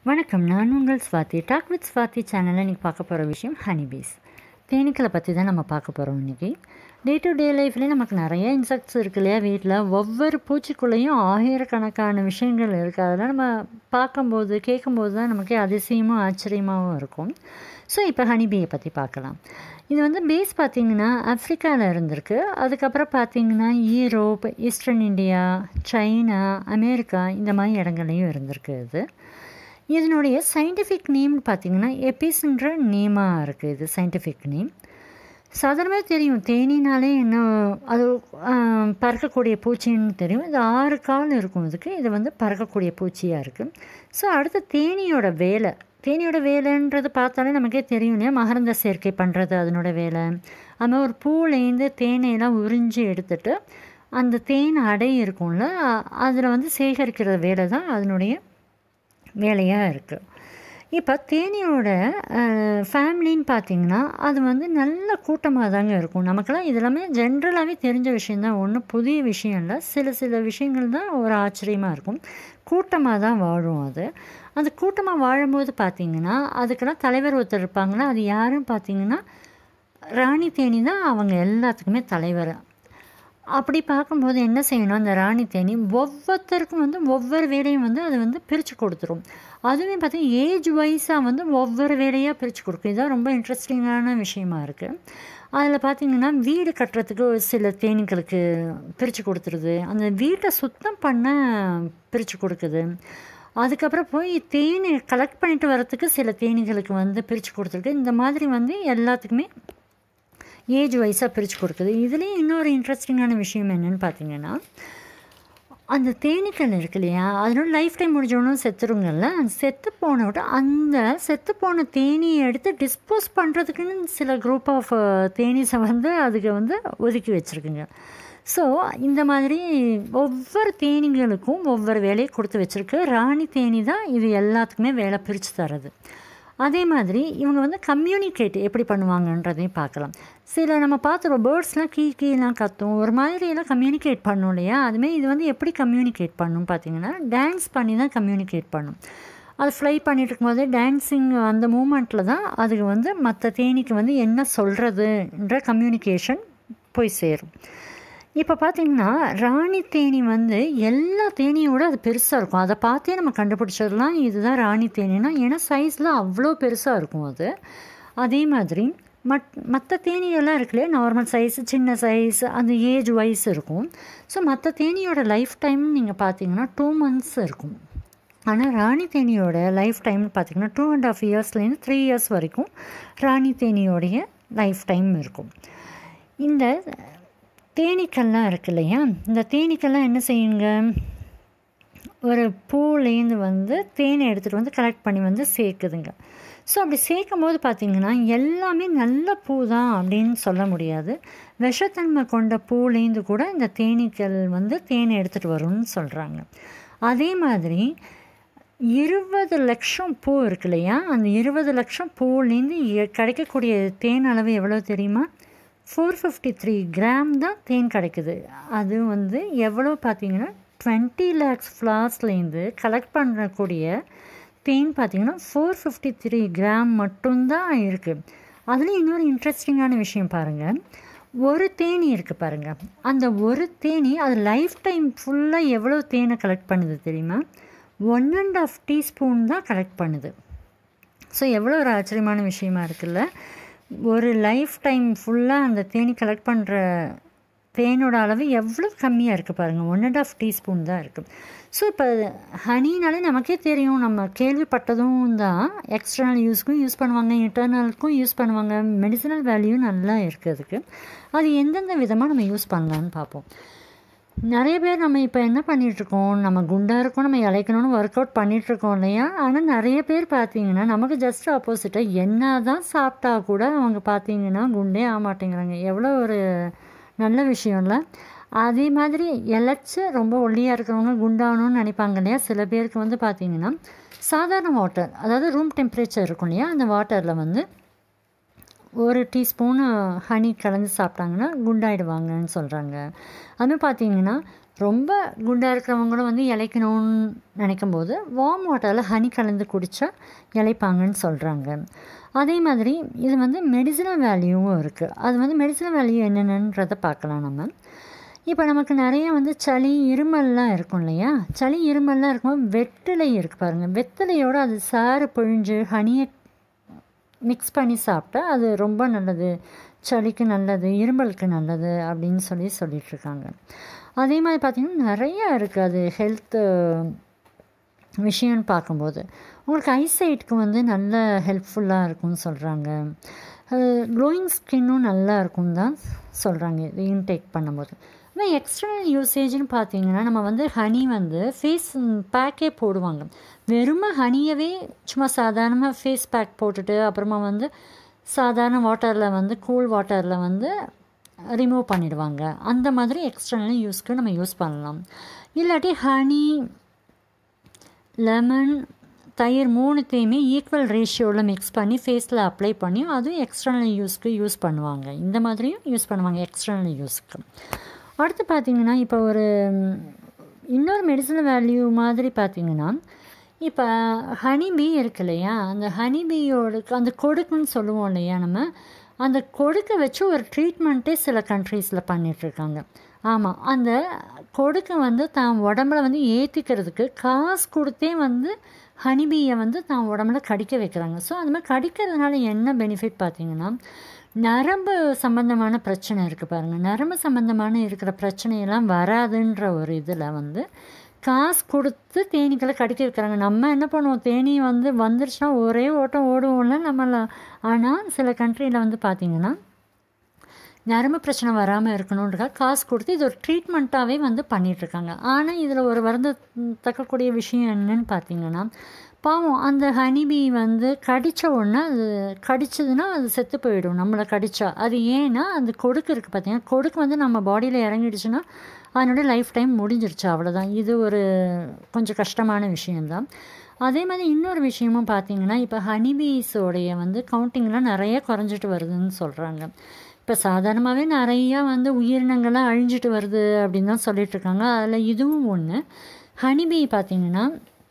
வணக்கம் நான் உங்கள் ஸ்வாதி டாக் வித் ஸ்வாதி சேனலில் இன்றைக்கி பார்க்க போகிற விஷயம் ஹனிபீஸ் தேனீக்களை பற்றி தான் நம்ம பார்க்க போகிறோம் இன்றைக்கி டே டு டே லைஃப்லேயே நமக்கு நிறைய இன்செக்ட்ஸ் இருக்கு இல்லையா வீட்டில் ஒவ்வொரு பூச்சிக்குள்ளேயும் ஆயிரக்கணக்கான விஷயங்கள் இருக்குது அதெல்லாம் நம்ம பார்க்கும்போது கேட்கும்போது தான் நமக்கு அதிசயமும் ஆச்சரியமாகவும் இருக்கும் ஸோ இப்போ ஹனிபீயை பற்றி பார்க்கலாம் இது வந்து பேஸ் பார்த்திங்கன்னா ஆஃப்ரிக்காவில் இருந்திருக்கு அதுக்கப்புறம் பார்த்திங்கன்னா Europe eastern India China America இந்த மாதிரி இடங்கள்லையும் இருந்திருக்கு இது இதனுடைய சயின்டிஃபிக் நேம்னு பார்த்தீங்கன்னா எபிஸ்ன்ற நேமாக இருக்குது இது சயின்டிஃபிக் நேம் சாதாரணமாக தெரியும் தேனினாலே என்ன அது ஆஹ், பறக்கக்கூடிய பூச்சின்னு தெரியும் இது ஆறு கால் இருக்கும் இதுக்கு இது வந்து பறக்கக்கூடிய பூச்சியாக இருக்குது ஸோ அடுத்து தேனியோட வேலை தேனியோட வேலைன்றது பார்த்தாலே நமக்கே தெரியும் இல்லையா மகரந்த சேர்க்கை பண்ணுறது அதனோட வேலை அது மாதிரி ஒரு பூலேருந்து தேனையெல்லாம் உறிஞ்சி எடுத்துட்டு அந்த தேன் அடை இருக்கும்ல அதில் வந்து சேகரிக்கிற வேலை தான் அதனுடைய வேலையாக இருக்குது இப்போ தேனியோட ஃபேமிலின்னு பார்த்தீங்கன்னா அது வந்து நல்ல கூட்டமாக தாங்க இருக்கும் நமக்கெல்லாம் இதெல்லாமே ஜென்ரலாகவே தெரிஞ்ச விஷயந்தான் ஒன்றும் புதிய விஷயம் இல்லை சில சில விஷயங்கள் தான் ஒரு ஆச்சரியமாக இருக்கும் கூட்டமாக தான் வாழும் அது அந்த கூட்டமாக வாழும்போது பார்த்தீங்கன்னா அதுக்கெல்லாம் தலைவர் ஒருத்தர் இருப்பாங்களா அது யாருன்னு பார்த்தீங்கன்னா ராணி தேனி தான் அவங்க எல்லாத்துக்குமே தலைவர் அப்படி பார்க்கும்போது என்ன செய்யணும் அந்த ராணி தேனி ஒவ்வொருத்தருக்கும் வந்து ஒவ்வொரு வேலையும் வந்து அது வந்து பிரித்து கொடுத்துரும் அதுவே பார்த்தீங்கன்னா ஏஜ் வைஸாக வந்து ஒவ்வொரு வேலையாக பிரித்து கொடுக்கும் இதுதான் ரொம்ப இன்ட்ரெஸ்டிங்கான விஷயமா இருக்குது அதில் பார்த்தீங்கன்னா வீடு கட்டுறதுக்கு ஒரு சில தேனீக்களுக்கு பிரித்து கொடுத்துருது அந்த வீட்டை சுத்தம் பண்ண பிரித்து கொடுக்குது அதுக்கப்புறம் போய் தேனை கலெக்ட் பண்ணிட்டு வரத்துக்கு சில தேனீகளுக்கு வந்து பிரித்து கொடுத்துருக்கு இந்த மாதிரி வந்து எல்லாத்துக்குமே ஏஜ் வைஸாக பிரித்து கொடுக்குது இதுலேயும் இன்னொரு இன்ட்ரெஸ்டிங்கான விஷயம் என்னென்னு பார்த்தீங்கன்னா அந்த தேனீக்கள் இருக்கு இல்லையா அதனோட லைஃப் டைம் முடிஞ்சவனும் செத்துருங்கல்ல அந்த செத்து போன விட அந்த செத்து போன தேனியை எடுத்து டிஸ்போஸ் பண்ணுறதுக்குன்னு சில குரூப் ஆஃப் தேனீஸை வந்து அதுக்கு வந்து ஒதுக்கி வச்சுருக்குங்க ஸோ இந்த மாதிரி ஒவ்வொரு தேனீகளுக்கும் ஒவ்வொரு வேலையை கொடுத்து வச்சுருக்கு ராணி தேனி தான் இது எல்லாத்துக்குமே வேலை பிரித்து தரது அதே மாதிரி இவங்க வந்து கம்யூனிகேட் எப்படி பண்ணுவாங்கன்றதையும் பார்க்கலாம் சில நம்ம பார்த்துருவோம் பேர்ட்ஸ்லாம் கீ கீலாம் கத்தும் ஒரு மாதிரியெல்லாம் கம்யூனிகேட் பண்ணும் இல்லையா அதுமாரி இது வந்து எப்படி கம்யூனிகேட் பண்ணும் பார்த்தீங்கன்னா டான்ஸ் பண்ணி தான் கம்யூனிகேட் பண்ணும் அது ஃப்ளை பண்ணிட்டு இருக்கும்போதே டான்ஸிங் அந்த மூமெண்ட்டில் தான் அதுக்கு வந்து மற்ற தேனிக்கு வந்து என்ன சொல்கிறதுன்ற கம்யூனிகேஷன் போய் சேரும் இப்போ பார்த்தீங்கன்னா ராணி தேனி வந்து எல்லா தேனியோட அது பெருசாக இருக்கும் அதை பார்த்தே நம்ம கண்டுபிடிச்சிடலாம் இதுதான் ராணி தேனினா ஏன்னா சைஸில் அவ்வளோ பெருசாக இருக்கும் அது அதே மாதிரி மட் மற்ற தேனியெல்லாம் இருக்குல்லையே நார்மல் சைஸ் சின்ன சைஸ் அந்த ஏஜ் வைஸ் இருக்கும் ஸோ மற்ற தேனியோட லைஃப் டைம் நீங்கள் பார்த்தீங்கன்னா டூ மந்த்ஸ் இருக்கும் ஆனால் ராணி தேனியோட லைஃப் டைம் பார்த்தீங்கன்னா டூ அண்ட் ஆஃப் இயர்ஸ்லேருந்து த்ரீ இயர்ஸ் வரைக்கும் ராணி தேனியோடைய லைஃப் டைம் இருக்கும் இந்த தேனீக்கள்லாம் இருக்கு இல்லையா இந்த தேனீக்கள்லாம் என்ன செய்யுங்க ஒரு பூலேருந்து வந்து தேனை எடுத்துகிட்டு வந்து கலெக்ட் பண்ணி வந்து சேர்க்குதுங்க ஸோ அப்படி சேர்க்கும் போது பார்த்திங்கன்னா எல்லாமே நல்ல பூ தான் அப்படின்னு சொல்ல முடியாது விஷத்தன்மை கொண்ட பூலேருந்து கூட இந்த தேனீக்கள் வந்து தேனை எடுத்துகிட்டு வரும்னு சொல்கிறாங்க அதே மாதிரி இருபது லட்சம் பூ இருக்கு இல்லையா அந்த இருபது லட்சம் பூலேருந்து எ- கிடைக்கக்கூடிய தேன் அளவு எவ்வளோ தெரியுமா ஃபோர் ஃபிஃப்டி த்ரீ கிராம் தான் தேன் கிடைக்குது அது வந்து எவ்வளோ பார்த்தீங்கன்னா டுவெண்ட்டி லேக்ஸ் ஃப்ளார்ஸ்லேருந்து கலெக்ட் பண்ணக்கூடிய தேன் பார்த்தீங்கன்னா ஃபோர் ஃபிஃப்டி த்ரீ கிராம் மட்டும்தான் இருக்குது அதுலேயும் இன்னொரு இன்ட்ரெஸ்டிங்கான விஷயம் பாருங்கள் ஒரு தேனி இருக்குது பாருங்கள் அந்த ஒரு தேனி அது லைஃப் டைம் ஃபுல்லாக எவ்வளோ தேனை கலெக்ட் பண்ணுது தெரியுமா ஒன் அண்ட் ஆஃப் டீஸ்பூன் தான் கலெக்ட் பண்ணுது ஸோ எவ்வளோ ஒரு ஆச்சரியமான விஷயமா இருக்குல்ல ஒரு லைஃப் டைம் ஃபுல்லாக அந்த தேனி கலெக்ட் பண்ணுற தேனோட அளவு எவ்வளோ கம்மியாக இருக்குது பாருங்கள் ஒன் அண்ட் ஆஃப் டீஸ்பூன் தான் இருக்குது ஸோ இப்போ ஹனினாலே நமக்கே தெரியும் நம்ம கேள்விப்பட்டதும் தான் எக்ஸ்டர்னல் யூஸ்க்கும் யூஸ் பண்ணுவாங்க இன்டர்னலுக்கும் யூஸ் பண்ணுவாங்க மெடிசனல் வேல்யூ நல்லா இருக்குது அதுக்கு அது எந்தெந்த விதமாக நம்ம யூஸ் பண்ணலான்னு பார்ப்போம் நிறைய பேர் நம்ம இப்போ என்ன பண்ணிகிட்ருக்கோம் நம்ம குண்டாக இருக்கோம் நம்ம இழைக்கணும்னு ஒர்க் அவுட் பண்ணிகிட்ருக்கோம் இல்லையா ஆனால் நிறைய பேர் பார்த்தீங்கன்னா நமக்கு ஜஸ்ட் ஆப்போசிட்டாக என்ன தான் சாப்பிட்டா கூட அவங்க பார்த்தீங்கன்னா குண்டே ஆக மாட்டேங்கிறாங்க எவ்வளோ ஒரு நல்ல விஷயம்ல அதே மாதிரி இழைச்சி ரொம்ப ஒல்லியாக இருக்கிறவங்க குண்டாகணும்னு நினைப்பாங்க இல்லையா சில பேருக்கு வந்து பார்த்தீங்கன்னா சாதாரண வாட்டர் அதாவது ரூம் டெம்பரேச்சர் இருக்கும் இல்லையா அந்த வாட்டரில் வந்து ஒரு டீஸ்பூனு ஹனி கலந்து சாப்பிட்டாங்கன்னா குண்டாயிடுவாங்கன்னு சொல்கிறாங்க அதுமாதிரி பார்த்தீங்கன்னா ரொம்ப குண்டாக இருக்கிறவங்களும் வந்து இலைக்கணும்னு நினைக்கும் போது வார்ம் வாட்டரில் ஹனி கலந்து குடித்தா இலைப்பாங்கன்னு சொல்கிறாங்க அதே மாதிரி இது வந்து மெடிசினல் வேல்யூவும் இருக்குது அது வந்து மெடிசினல் வேல்யூ என்னென்னன்றதை பார்க்கலாம் நம்ம இப்போ நமக்கு நிறைய வந்து சளி இருமல்லாம் இருக்கும் இல்லையா சளி இருமல்லாம் இருக்கும்போது வெற்றிலை இருக்குது பாருங்கள் வெற்றிலையோடு அது சாறு பிழிஞ்சு ஹனியை மிக்ஸ் பண்ணி சாப்பிட்டா அது ரொம்ப நல்லது சளிக்கு நல்லது இருமலுக்கு நல்லது அப்படின்னு சொல்லி சொல்லிகிட்ருக்காங்க அதே மாதிரி பார்த்திங்கன்னா நிறையா இருக்குது அது ஹெல்த்து விஷயம்னு பார்க்கும்போது உங்களுக்கு ஐசைட்டுக்கு வந்து நல்ல ஹெல்ப்ஃபுல்லாக இருக்கும்னு சொல்கிறாங்க க்ளோயிங் ஸ்கின்னும் நல்லா இருக்கும் தான் சொல்கிறாங்க இது இன்டேக் பண்ணும்போது ஆனால் எக்ஸ்டர்னல் யூசேஜ்னு பார்த்தீங்கன்னா நம்ம வந்து ஹனி வந்து ஃபேஸ் பேக்கே போடுவாங்க வெறும ஹனியவே சும்மா சாதாரணமாக ஃபேஸ் பேக் போட்டுட்டு அப்புறமா வந்து சாதாரண வாட்டரில் வந்து கூல் வாட்டரில் வந்து ரிமூவ் பண்ணிடுவாங்க அந்த மாதிரி எக்ஸ்டர்னல் யூஸ்க்கு நம்ம யூஸ் பண்ணலாம் இல்லாட்டி ஹனி லெமன் தயிர் மூணுத்தையுமே ஈக்குவல் ரேஷியோவில் மிக்ஸ் பண்ணி ஃபேஸில் அப்ளை பண்ணி அதுவும் எக்ஸ்டர்னல் யூஸ்க்கு யூஸ் பண்ணுவாங்க இந்த மாதிரியும் யூஸ் பண்ணுவாங்க எக்ஸ்டர்னல் யூஸ்க்கு அடுத்து பார்த்திங்கன்னா இப்போ ஒரு இன்னொரு மெடிசனல் வேல்யூ மாதிரி பார்த்திங்கன்னா இப்போ ஹனி பீ இருக்கு இல்லையா அந்த ஹனி பீயோட அந்த கொடுக்குன்னு சொல்லுவோம் இல்லையா நம்ம அந்த கொடுக்க வச்சு ஒரு ட்ரீட்மெண்ட்டே சில கண்ட்ரீஸில் பண்ணிகிட்ருக்காங்க ஆமாம் அந்த கொடுக்க வந்து தான் உடம்புல வந்து ஏற்றிக்கிறதுக்கு காசு கொடுத்தே வந்து ஹனிபீயை வந்து தான் உடம்புல கடிக்க வைக்கிறாங்க ஸோ அந்த மாதிரி கடிக்கிறதுனால என்ன பெனிஃபிட் பார்த்திங்கன்னா நரம்பு சம்மந்தமான பிரச்சனை இருக்குது பாருங்கள் நரம்பு சம்மந்தமான இருக்கிற பிரச்சனையெல்லாம் வராதுன்ற ஒரு இதில் வந்து காசு கொடுத்து தேனீக்களை கடிக்க வைக்கிறாங்க நம்ம என்ன பண்ணுவோம் தேனி வந்து வந்துருச்சுன்னா ஒரே ஓட்டம் ஓடுவோம்ல நம்மள ஆனால் சில கண்ட்ரியில் வந்து பார்த்திங்கன்னா நரம்பு பிரச்சனை வராமல் இருக்கணுன்றக்காக காசு கொடுத்து இது ஒரு ட்ரீட்மெண்ட்டாகவே வந்து பண்ணிகிட்ருக்காங்க ஆனால் இதில் ஒரு வருந்தத்தக்கக்கூடிய விஷயம் என்னன்னு பார்த்தீங்கன்னா பாவம் அந்த ஹனிபி வந்து கடித்த உடனே அது கடிச்சதுன்னா அது செத்து போயிடும் நம்மளை கடித்தா அது ஏன்னா அந்த கொடுக்கு இருக்குது பார்த்தீங்கன்னா கொடுக்கு வந்து நம்ம பாடியில் இறங்கிடுச்சுன்னா அதனுடைய லைஃப் டைம் முடிஞ்சிருச்சு அவ்வளோதான் இது ஒரு கொஞ்சம் கஷ்டமான விஷயந்தான் அதே மாதிரி இன்னொரு விஷயமும் பார்த்தீங்கன்னா இப்போ ஹனிபீஸோடைய வந்து கவுண்டிங்லாம் நிறைய குறைஞ்சிட்டு வருதுன்னு சொல்கிறாங்க இப்போ சாதாரணமாகவே நிறையா வந்து உயிரினங்கள்லாம் அழிஞ்சிட்டு வருது அப்படின்னு தான் சொல்லிகிட்ருக்காங்க அதில் இதுவும் ஒன்று ஹனிபி பார்த்திங்கன்னா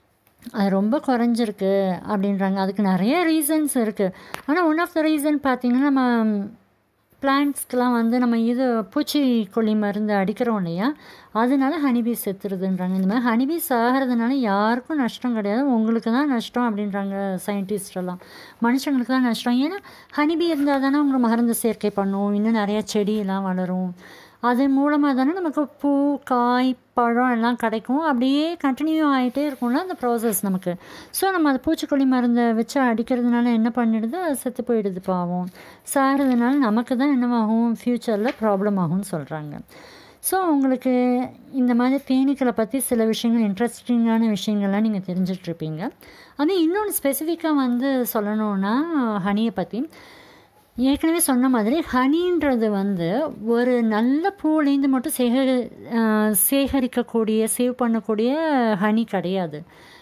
அது ரொம்ப குறைஞ்சிருக்கு அப்படின்றாங்க அதுக்கு நிறைய ரீசன்ஸ் இருக்குது ஆனால் ஒன் ஆஃப் த ரீசன் பார்த்திங்கன்னா நம்ம பிளான்ட்ஸ்க்கெலாம் வந்து நம்ம இது பூச்சிக்கொல்லி மருந்து அடிக்கிறோம் இல்லையா அதனால ஹனிபீ செத்துருதுன்றாங்க இந்த மாதிரி ஹனிபீஸ் ஆகிறதுனால யாருக்கும் நஷ்டம் கிடையாது உங்களுக்கு தான் நஷ்டம் அப்படின்றாங்க சயின்டிஸ்டெல்லாம் மனுஷங்களுக்கு தான் நஷ்டம் ஏன்னா ஹனிபீ இருந்தால் தானே உங்களுக்கு மருந்து சேர்க்கை பண்ணும் இன்னும் நிறையா செடியெல்லாம் வளரும் அது மூலமாக தானே நமக்கு பூ காய் பழம் எல்லாம் கிடைக்கும் அப்படியே கண்டினியூ ஆகிட்டே இருக்கும்ல அந்த ப்ராசஸ் நமக்கு ஸோ நம்ம அது பூச்சிக்கொல்லி மருந்தை வச்சு அடிக்கிறதுனால என்ன பண்ணிடுது அது செத்து போயிடுது பாவம் சாகிறதுனால நமக்கு தான் என்னவாகும் ஃப்யூச்சரில் ப்ராப்ளம் ஆகும்னு சொல்கிறாங்க ஸோ உங்களுக்கு இந்த மாதிரி தேனீக்களை பற்றி சில விஷயங்கள் இன்ட்ரெஸ்டிங்கான விஷயங்கள்லாம் நீங்கள் தெரிஞ்சிட்ருப்பீங்க அது இன்னொன்று ஸ்பெசிஃபிக்காக வந்து சொல்லணுன்னா ஹனியை பற்றி ஏற்கனவே சொன்ன மாதிரி ஹனின்றது வந்து ஒரு நல்ல பூலேருந்து மட்டும் சேகரி சேகரிக்கக்கூடிய சேவ் பண்ணக்கூடிய ஹனி கிடையாது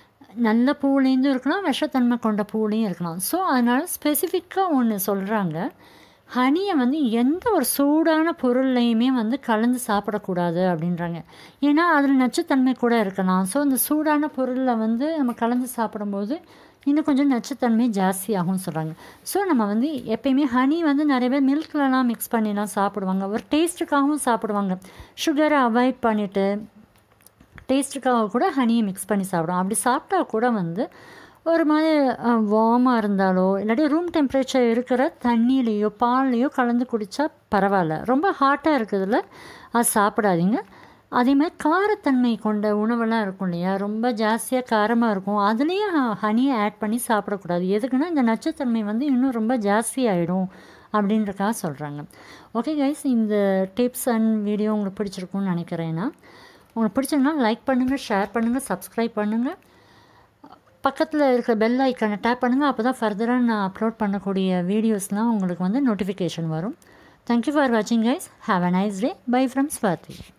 நல்ல பூலேருந்தும் இருக்கலாம் விஷத்தன்மை கொண்ட பூலையும் இருக்கலாம் ஸோ அதனால் ஸ்பெசிஃபிக்காக ஒன்று சொல்கிறாங்க ஹனியை வந்து எந்த ஒரு சூடான பொருள்லையுமே வந்து கலந்து சாப்பிடக்கூடாது அப்படின்றாங்க ஏன்னா அதில் நச்சுத்தன்மை கூட இருக்கலாம் ஸோ இந்த சூடான பொருளில் வந்து நம்ம கலந்து சாப்பிடும்போது இன்னும் கொஞ்சம் நச்சுத்தன்மை ஜாஸ்தி ஆகும்னு சொல்கிறாங்க ஸோ நம்ம வந்து எப்பயுமே ஹனி வந்து நிறைய பேர் மில்க்லலாம் மிக்ஸ் பண்ணிலாம் சாப்பிடுவாங்க ஒரு டேஸ்ட்டுக்காகவும் சாப்பிடுவாங்க சுகரை அவாய்ட் பண்ணிவிட்டு டேஸ்ட்டுக்காக கூட ஹனியை மிக்ஸ் பண்ணி சாப்பிடுவோம் அப்படி சாப்பிட்டா கூட வந்து ஒரு மாதிரி வார்மாக இருந்தாலோ இல்லாட்டி ரூம் டெம்பரேச்சர் இருக்கிற தண்ணியிலையோ பால்லையோ கலந்து குடித்தா பரவாயில்ல ரொம்ப ஹாட்டாக இருக்கிறதுல அது சாப்பிடாதீங்க அதே மாதிரி காரத்தன்மை கொண்ட உணவெல்லாம் இருக்கும் இல்லையா ரொம்ப ஜாஸ்தியாக காரமாக இருக்கும் அதுலேயும் ஹனியை ஆட் பண்ணி சாப்பிடக்கூடாது எதுக்குன்னா இந்த நச்சுத்தன்மை வந்து இன்னும் ரொம்ப ஜாஸ்தி ஆகிடும் அப்படின்றக்காக சொல்கிறாங்க ஓகே கைஸ் இந்த டிப்ஸ் அண்ட் வீடியோ உங்களுக்கு பிடிச்சிருக்கும்னு நினைக்கிறேன்னா உங்களுக்கு பிடிச்சிருந்தா லைக் பண்ணுங்கள் ஷேர் பண்ணுங்கள் சப்ஸ்கிரைப் பண்ணுங்கள் பக்கத்தில் இருக்கிற பெல் ஐக்கானை டேப் பண்ணுங்கள் அப்போ தான் ஃபர்தராக நான் அப்லோட் பண்ணக்கூடிய வீடியோஸ்லாம் உங்களுக்கு வந்து நோட்டிஃபிகேஷன் வரும் தேங்க்யூ ஃபார் வாட்சிங் guys have a nice day bye from Swathi